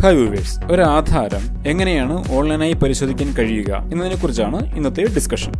hi viewers ഒരു ആധാരം എങ്ങനെയാണ് ഓൺലൈനായി പരിശോധിക്കാൻ കഴിയുക എന്നതിനെക്കുറിച്ചാണ് ഇന്നത്തെ ഡിസ്കഷൻ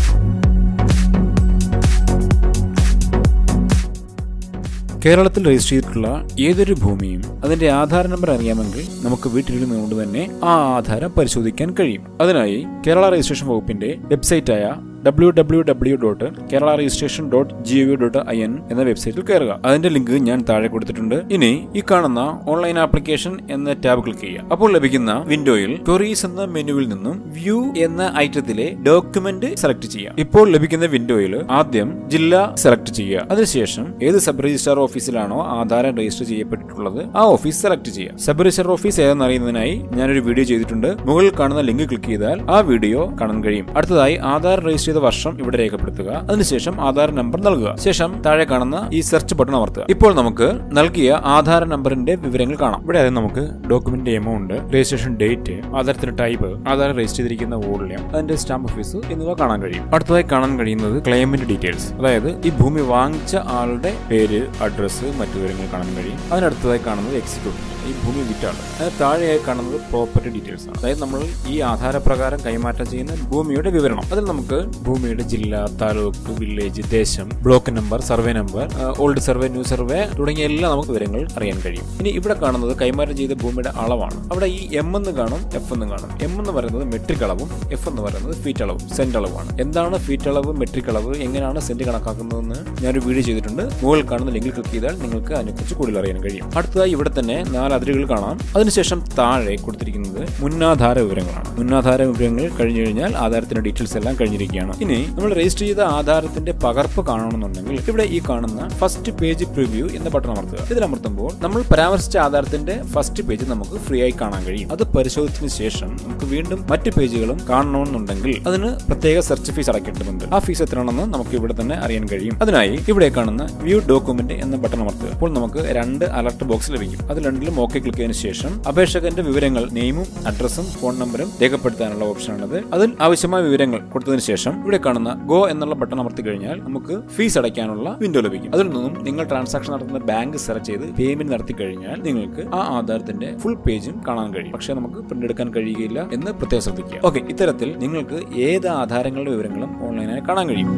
കേരളത്തിൽ രജിസ്റ്റർ ചെയ്തിട്ടുള്ള ഏതൊരു ഭൂമിയും അതിന്റെ ആധാർ നമ്പർ അറിയാമെങ്കിൽ നമുക്ക് വീട്ടിലിരുന്നുകൊണ്ട് തന്നെ ആ ആധാരം പരിശോധിക്കാൻ കഴിയും അതിനായി കേരള രജിസ്ട്രേഷൻ വകുപ്പിന്റെ വെബ്സൈറ്റായ W W W dot Kerala registration dot G O V dot I N എന്ന വെബ്സൈറ്റിൽ കയറുക അതിന്റെ ലിങ്ക് ഞാൻ താഴെ കൊടുത്തിട്ടുണ്ട് ഇനി ഈ കാണുന്ന ഓൺലൈൻ ആപ്ലിക്കേഷൻ എന്ന ടാബ് ക്ലിക്ക് ചെയ്യുക അപ്പോൾ ലഭിക്കുന്ന വിൻഡോയിൽ ക്വറീസ് എന്ന മെനുവിൽ നിന്നും വ്യൂ എന്ന ഐറ്റത്തിലെ ഡോക്യുമെന്റ് സെലക്ട് ചെയ്യാം ഇപ്പോൾ ലഭിക്കുന്ന വിൻഡോയിൽ ആദ്യം ജില്ല സെലക്ട് ചെയ്യുക അതിനുശേഷം ഏത് സബ് രജിസ്ട്രാർ ഓഫീസിലാണോ ആധാരം രജിസ്റ്റർ ചെയ്യപ്പെട്ടിട്ടുള്ളത് ആ ഓഫീസ് സെലക്ട് ചെയ്യുക സബ് രജിസ്ട്രാർ ഓഫീസ് ഏതെന്ന് അറിയുന്നതിനായി ഞാനൊരു വീഡിയോ ചെയ്തിട്ടുണ്ട് മുകളിൽ കാണുന്ന ലിങ്ക് ക്ലിക്ക് ചെയ്താൽ ആ വീഡിയോ കാണാൻ കഴിയും അടുത്തതായി ആധാർ രജിസ്റ്റർ ചെയ്ത വർഷം ഇവിടെ രേഖപ്പെടുത്തുക അതിനുശേഷം ആധാർ നമ്പർ നൽകുക ശേഷം താഴെ കാണുന്ന ഈ സെർച്ച് ബട്ടൺ അമർത്തുക ഇപ്പോൾ നമുക്ക് നൽകിയ ആധാർ നമ്പറിന്റെ വിവരങ്ങൾ കാണാം ഇവിടെ ആദ്യം നമുക്ക് ഡോക്യുമെന്റ് എമൗണ്ട് രജിസ്ട്രേഷൻ ഡേറ്റ് ആധാരത്തിന്റെ ടൈപ്പ് ആധാർ രജിസ്റ്റർ ചെയ്തിരിക്കുന്ന വോളിയം അതിന്റെ സ്റ്റാമ്പ് ഓഫീസ് എന്നിവ കാണാൻ കഴിയും അടുത്തതായി കാണാൻ കഴിയുന്നത് ക്ലെയിമിന്റെ ഡീറ്റെയിൽസ് അതായത് ഈ ഭൂമി വാങ്ങിച്ച ആളുടെ പേര് അഡ്രസ്സ് മറ്റു വിവരങ്ങൾ കാണാൻ കഴിയും അതിനടുത്തതായി കാണുന്നത് എക്സിക്യൂട്ടീവ് ഈ ഭൂമി വിറ്റാണ് അതിന് താഴെയായി കാണുന്നത് പ്രോപ്പർട്ടി ഡീറ്റെയിൽസ് ആണ് അതായത് നമ്മൾ ഈ ആധാരപ്രകാരം കൈമാറ്റം ചെയ്യുന്ന ഭൂമിയുടെ വിവരണം അതിൽ നമുക്ക് ഭൂമിയുടെ ജില്ല താലൂക്ക് വില്ലേജ് ദേശം block number survey number old survey new survey തുടങ്ങിയ എല്ലാ നമുക്ക് വിവരങ്ങൾ അറിയാൻ കഴിയും ഇനി ഇവിടെ കാണുന്നത് കൈമാറ്റം ചെയ്ത ഭൂമിയുടെ അളവാണ് അവിടെ ഈ എം എന്ന് കാണും എഫ് എന്ന് കാണും എം എന്ന് പറയുന്നത് മെട്രിക് അളവും എഫ് എന്ന് പറയുന്നത് ഫീറ്റ് അളവും സെന്റ് അളവാണ് എന്താണ് ഫീറ്റ് അളവ് മെട്രിക് അളവ് എങ്ങനെയാണ് സെന്റ് കണക്കാക്കുന്നതെന്ന് ഞാനൊരു വീഡിയോ ചെയ്തിട്ടുണ്ട് മുകളിൽ കാണുന്ന ലിങ്കിൽ ക്ലിക്ക് ചെയ്താൽ നിങ്ങൾക്ക് അതിനെക്കുറിച്ച് കൂടുതൽ അറിയാൻ കഴിയും അടുത്തതായി ഇവിടെ തന്നെ നാല് അതിരുകൾ കാണാം അതിനുശേഷം താഴെ കൊടുത്തിരിക്കുന്നത് മുന്നാധാര വിവരങ്ങളാണ് മുന്നാധാര വിവരങ്ങൾ കഴിഞ്ഞു കഴിഞ്ഞാൽ ആധാരത്തിന്റെ ഡീറ്റെയിൽസ് എല്ലാം കഴിഞ്ഞിരിക്കുകയാണ് ഇനി നമ്മൾ രജിസ്റ്റർ ചെയ്ത ആധാരത്തിന്റെ പകർപ്പ് കാണണമെന്നുണ്ടെങ്കിൽ ഇവിടെ ഈ കാണുന്ന ഫസ്റ്റ് പേജ് പ്രിവ്യൂ എന്ന ബട്ടൺ അമർത്തുക ഇതിൽ അമർത്തുമ്പോൾ നമ്മൾ പരാമർശിച്ച ആധാരത്തിന്റെ ഫസ്റ്റ് പേജ് നമുക്ക് ഫ്രീ ആയി കാണാൻ കഴിയും അത് പരിശോധിച്ചതിന് ശേഷം നമുക്ക് വീണ്ടും മറ്റ് പേജുകളും കാണണമെന്നുണ്ടെങ്കിൽ അതിന് പ്രത്യേക സെർച്ച് ഫീസ് അടയ്ക്കേണ്ടതുണ്ട് ആ ഫീസ് എത്രയാണെന്ന് നമുക്ക് ഇവിടെ തന്നെ അറിയാൻ കഴിയും അതിനായി ഇവിടെ കാണുന്ന വ്യൂ ഡോക്യുമെന്റ് എന്ന ബട്ടൺ അമർത്തുക അപ്പോൾ നമുക്ക് രണ്ട് അലർട്ട് ബോക്സ് ലഭിക്കും അത് രണ്ടിലും ഓക്കെ ക്ലിക്ക് ചെയ്തതിനു ശേഷം അപേക്ഷകന്റെ വിവരങ്ങൾ നെയിമും അഡ്രസ്സും ഫോൺ നമ്പറും രേഖപ്പെടുത്താനുള്ള ഓപ്ഷനാണത് അതിൽ ആവശ്യമായ വിവരങ്ങൾ കൊടുത്തതിന് ശേഷം ഇവിടെ കാണുന്ന ഗോ എന്നുള്ള ബട്ടൺ അമർത്തി കഴിഞ്ഞാൽ നമുക്ക് ഫീസ് അടയ്ക്കാനുള്ള വിൻഡോ ലഭിക്കും അതിൽ നിന്നും നിങ്ങൾ ട്രാൻസാക്ഷൻ നടത്തുന്ന ബാങ്ക് സെർച്ച് ചെയ്ത് പേയ്മെന്റ് നടത്തി കഴിഞ്ഞാൽ നിങ്ങൾക്ക് ആ ആധാരത്തിന്റെ ഫുൾ പേജും കാണാൻ കഴിയും പക്ഷേ നമുക്ക് പ്രിന്റ് എടുക്കാൻ കഴിയുകയില്ല എന്ന് പ്രത്യേകം ശ്രദ്ധിക്കുക ഓക്കെ ഇത്തരത്തിൽ നിങ്ങൾക്ക് ഏത് ആധാരങ്ങളുടെ വിവരങ്ങളും ഓൺലൈനായി കാണാൻ കഴിയും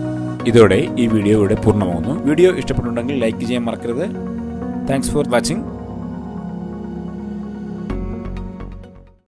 ഇതോടെ ഈ വീഡിയോ ഇവിടെ പൂർണ്ണമാകുന്നു വീഡിയോ ഇഷ്ടപ്പെട്ടുണ്ടെങ്കിൽ ലൈക്ക് ചെയ്യാൻ മറക്കരുത് താങ്ക്സ് ഫോർ വാച്ചിങ്